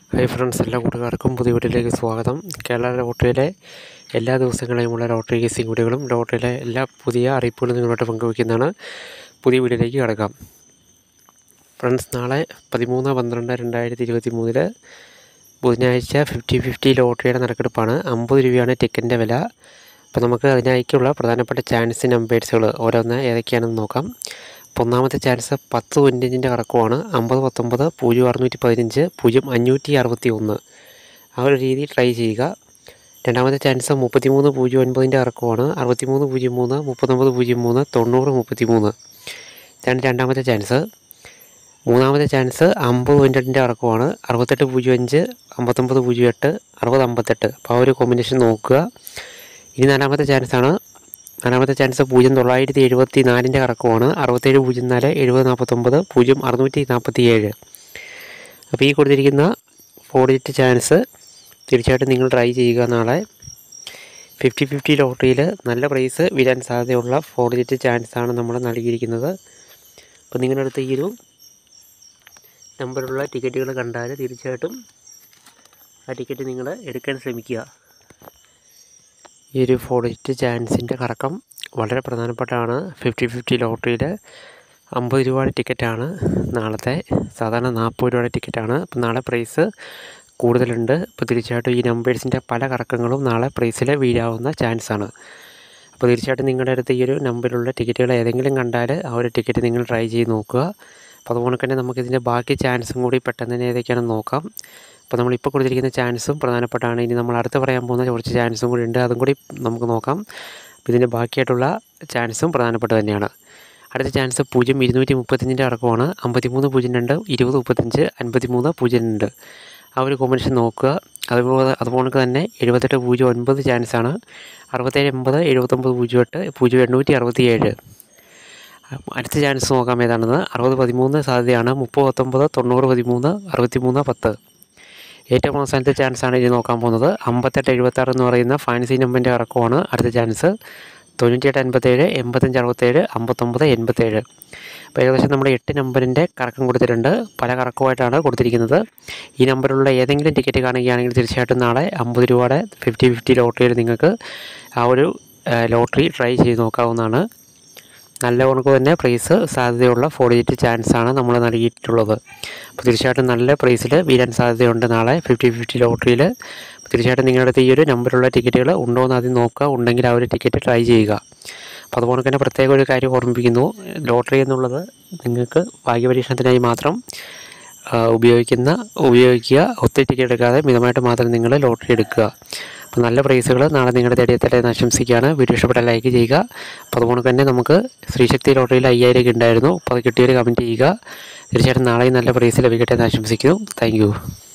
hi friends എല്ലാ കൂട്ടുകാർക്കും പുതിയ വീട്ടിലേക്ക് സ്വാഗതം കേരള ലോട്ടറിയിലെ എല്ലാ ദിവസങ്ങളെയുമുള്ള ലോട്ടറി കേസിംഗ് വീഡിയോകളും ലോട്ടറിയിലെ എല്ലാ പുതിയ അറിയിപ്പുകളും നിങ്ങളോട്ട് പങ്കുവയ്ക്കുന്നതാണ് പുതിയ വീഡിയോയിലേക്ക് കിടക്കാം ഫ്രണ്ട്സ് നാളെ പതിമൂന്ന് പന്ത്രണ്ട് രണ്ടായിരത്തി ഇരുപത്തി മൂന്നില് ബുധനാഴ്ച ഫിഫ്റ്റി ഫിഫ്റ്റി ലോട്ടറിയുടെ നറുക്കെടുപ്പാണ് അമ്പത് രൂപയാണ് ടിക്കറ്റിൻ്റെ വില അപ്പോൾ നമുക്ക് അതിനായിട്ടുള്ള പ്രധാനപ്പെട്ട ചാൻസ് നമ്പേഴ്സുകൾ ഓരോന്ന് ഏതൊക്കെയാണെന്ന് നോക്കാം അപ്പോൾ ഒന്നാമത്തെ ചാൻസ് പത്ത് ഇഞ്ചിൻ്റെ കറക്കമാണ് അമ്പത് പത്തൊമ്പത് പൂജ്യം അറുന്നൂറ്റി പതിനഞ്ച് പൂജ്യം അഞ്ഞൂറ്റി അറുപത്തി ഒന്ന് ആ ഒരു രീതി ട്രൈ ചെയ്യുക രണ്ടാമത്തെ ചാൻസ് മുപ്പത്തിമൂന്ന് പൂജ്യം ഒൻപതിൻ്റെ കറക്കമാണ് അറുപത്തിമൂന്ന് പൂജ്യം മൂന്ന് മുപ്പത്തൊമ്പത് പൂജ്യം മൂന്ന് തൊണ്ണൂറ് മുപ്പത്തി മൂന്ന് ഇതാണ് രണ്ടാമത്തെ ചാൻസ് മൂന്നാമത്തെ ചാൻസ് അമ്പത് പോയിൻറ്റിൻ്റെ ഇറക്കമാണ് അറുപത്തെട്ട് പൂജ്യം അഞ്ച് അമ്പത്തൊമ്പത് പൂജ്യം എട്ട് അറുപത് അമ്പത്തെട്ട് അപ്പോൾ ആ ഒരു കോമ്പിനേഷൻ നോക്കുക ഇനി നാലാമത്തെ ചാൻസാണ് നാലാമത്തെ ചാൻസ് പൂജ്യം തൊള്ളായിരത്തി എഴുപത്തി നാലിൻ്റെ കറക്കമാണ് അറുപത്തേഴ് പൂജ്യം നാല് എഴുപത് നാൽപ്പത്തൊമ്പത് പൂജ്യം അറുന്നൂറ്റി നാൽപ്പത്തി ഏഴ് അപ്പോൾ ഈ കൊടുത്തിരിക്കുന്ന ഫോർ ഡിജിറ്റ് ചാൻസ് തീർച്ചയായിട്ടും നിങ്ങൾ ട്രൈ ചെയ്യുക നാളെ ഫിഫ്റ്റി ഫിഫ്റ്റി ലോട്ടറിയിൽ നല്ല പ്രൈസ് വരാൻ സാധ്യതയുള്ള ഫോർ ഡിജിറ്റ് ചാൻസാണ് നമ്മൾ നൽകിയിരിക്കുന്നത് അപ്പോൾ നിങ്ങളുടെ അടുത്ത് ഈ ഒരു നമ്പറുള്ള ടിക്കറ്റുകൾ കണ്ടാൽ തീർച്ചയായിട്ടും ആ ടിക്കറ്റ് നിങ്ങൾ എടുക്കാൻ ശ്രമിക്കുക ഈ ഒരു ഫോർ ഡിജിറ്റ് ചാൻസിൻ്റെ കറക്കം വളരെ പ്രധാനപ്പെട്ടതാണ് ഫിഫ്റ്റി ഫിഫ്റ്റി ലോട്ടറിയിൽ അമ്പത് രൂപയുടെ ടിക്കറ്റാണ് നാളത്തെ സാധാരണ നാൽപ്പത് രൂപയുടെ ടിക്കറ്റാണ് അപ്പോൾ നാളെ പ്രൈസ് കൂടുതലുണ്ട് അപ്പോൾ തീർച്ചയായിട്ടും ഈ നമ്പേഴ്സിൻ്റെ പല കറക്കങ്ങളും നാളെ പ്രൈസിൽ വീഴാവുന്ന ചാൻസാണ് അപ്പോൾ തീർച്ചയായിട്ടും നിങ്ങളുടെ അടുത്ത് ഈ ഒരു നമ്പറിലുള്ള ടിക്കറ്റുകൾ ഏതെങ്കിലും കണ്ടാൽ ആ ഒരു ടിക്കറ്റ് നിങ്ങൾ ട്രൈ ചെയ്ത് നോക്കുക അപ്പോൾ അതുപോലെ തന്നെ നമുക്കിതിൻ്റെ ബാക്കി ചാൻസും കൂടി പെട്ടെന്ന് തന്നെ ഏതൊക്കെയാണെന്ന് നോക്കാം അപ്പോൾ നമ്മളിപ്പോൾ കൊടുത്തിരിക്കുന്ന ചാൻസും പ്രധാനപ്പെട്ടാണ് ഇനി നമ്മൾ അടുത്ത് പറയാൻ പോകുന്ന കുറച്ച് ചാൻസും കൂടി ഉണ്ട് അതും കൂടി നമുക്ക് നോക്കാം അപ്പോൾ ഇതിൻ്റെ ബാക്കിയായിട്ടുള്ള ചാൻസും പ്രധാനപ്പെട്ട തന്നെയാണ് അടുത്ത ചാൻസ് പൂജ്യം ഇരുന്നൂറ്റി മുപ്പത്തഞ്ചിൻ്റെ അടക്കമാണ് അമ്പത്തിമൂന്ന് പൂജ്യം രണ്ട് ഇരുപത് മുപ്പത്തഞ്ച് അൻപത്തിമൂന്ന് പൂജ്യം രണ്ട് ആ ഒരു കോമ്പിനേഷൻ നോക്കുക അതുപോലെ അതുപോലെ തന്നെ എഴുപത്തെട്ട് പൂജ്യം ഒൻപത് ചാൻസാണ് അറുപത്തേഴ് എൺപത് എഴുപത്തൊമ്പത് പൂജ്യം എട്ട് പൂജ്യം എണ്ണൂറ്റി അറുപത്തി ഏഴ് അടുത്ത ചാൻസ് നോക്കാം ഏതാണെന്ന് അറുപത് പതിമൂന്ന് സാധ്യതയാണ് മുപ്പത് പത്തൊമ്പത് തൊണ്ണൂറ് പതിമൂന്ന് അറുപത്തി മൂന്ന് പത്ത് ഏറ്റവും അവസാനത്തെ ചാൻസാണ് ഇനി നോക്കാൻ പോകുന്നത് അമ്പത്തെട്ട് എഴുപത്താറ് എന്ന് പറയുന്ന ഫാൻസി നമ്പറിൻ്റെ ഇറക്കമാണ് അടുത്ത ചാൻസ് തൊണ്ണൂറ്റിയെട്ട് അൻപത്തേഴ് എൺപത്തഞ്ച് അറുപത്തേഴ് അമ്പത്തൊമ്പത് എൺപത്തേഴ് അപ്പോൾ ഏകദേശം നമ്മൾ എട്ട് നമ്പറിൻ്റെ കറക്കം കൊടുത്തിട്ടുണ്ട് പല കറക്കമായിട്ടാണ് കൊടുത്തിരിക്കുന്നത് ഈ നമ്പറിലുള്ള ഏതെങ്കിലും ടിക്കറ്റ് കാണുകയാണെങ്കിൽ തീർച്ചയായിട്ടും നാളെ അമ്പത് രൂപയുടെ ഫിഫ്റ്റി ഫിഫ്റ്റി ലോട്ടറിയിൽ നിങ്ങൾക്ക് ആ ഒരു ലോട്ടറി ട്രൈ ചെയ്ത് നോക്കാവുന്നതാണ് നല്ല കണക്ക് തന്നെ പ്രൈസ് സാധ്യതയുള്ള ഫോർ ഡിജിറ്റ് ചാൻസാണ് നമ്മൾ നൽകിയിട്ടുള്ളത് അപ്പോൾ തീർച്ചയായിട്ടും നല്ല പ്രൈസിൽ വീഴാൻ സാധ്യതയുണ്ട് നാളെ ഫിഫ്റ്റി ഫിഫ്റ്റി ലോട്ടറിയിൽ തീർച്ചയായിട്ടും നിങ്ങളുടെ അടുത്ത് ഈ ഒരു നമ്പറുള്ള ടിക്കറ്റുകൾ ഉണ്ടോ എന്ന് ആദ്യം നോക്കുക ഉണ്ടെങ്കിൽ ആ ഒരു ടിക്കറ്റ് ട്രൈ ചെയ്യുക അപ്പോൾ അതുപോലെ തന്നെ പ്രത്യേക ഒരു കാര്യം ഓർമ്മിപ്പിക്കുന്നു ലോട്ടറി എന്നുള്ളത് നിങ്ങൾക്ക് ഭാഗ്യപരീക്ഷണത്തിനായി മാത്രം ഉപയോഗിക്കുന്ന ഉപയോഗിക്കുക ഒത്തിരി ടിക്കറ്റ് എടുക്കാതെ മിതമായിട്ട് മാത്രം നിങ്ങൾ ലോട്ടറി എടുക്കുക അപ്പോൾ നല്ല പ്രൈസുകൾ നാളെ നിങ്ങളുടെ തേടിയെത്തട്ടെ എന്ന് ആശംസിക്കുകയാണ് വീഡിയോ ഇഷ്ടപ്പെട്ടാൽ ലൈക്ക് ചെയ്യുക അപ്പോൾ അതുപോലെ തന്നെ നമുക്ക് ശ്രീശക്തി ലോട്ടറിയിൽ അയ്യായിരം ഒക്കെ ഉണ്ടായിരുന്നു അപ്പോൾ അത് കിട്ടിയവർ കമൻറ്റ് ചെയ്യുക തീർച്ചയായിട്ടും നാളെയും നല്ല പ്രൈസ് ലഭിക്കട്ടെ എന്ന് ആശംസിക്കുന്നു താങ്ക്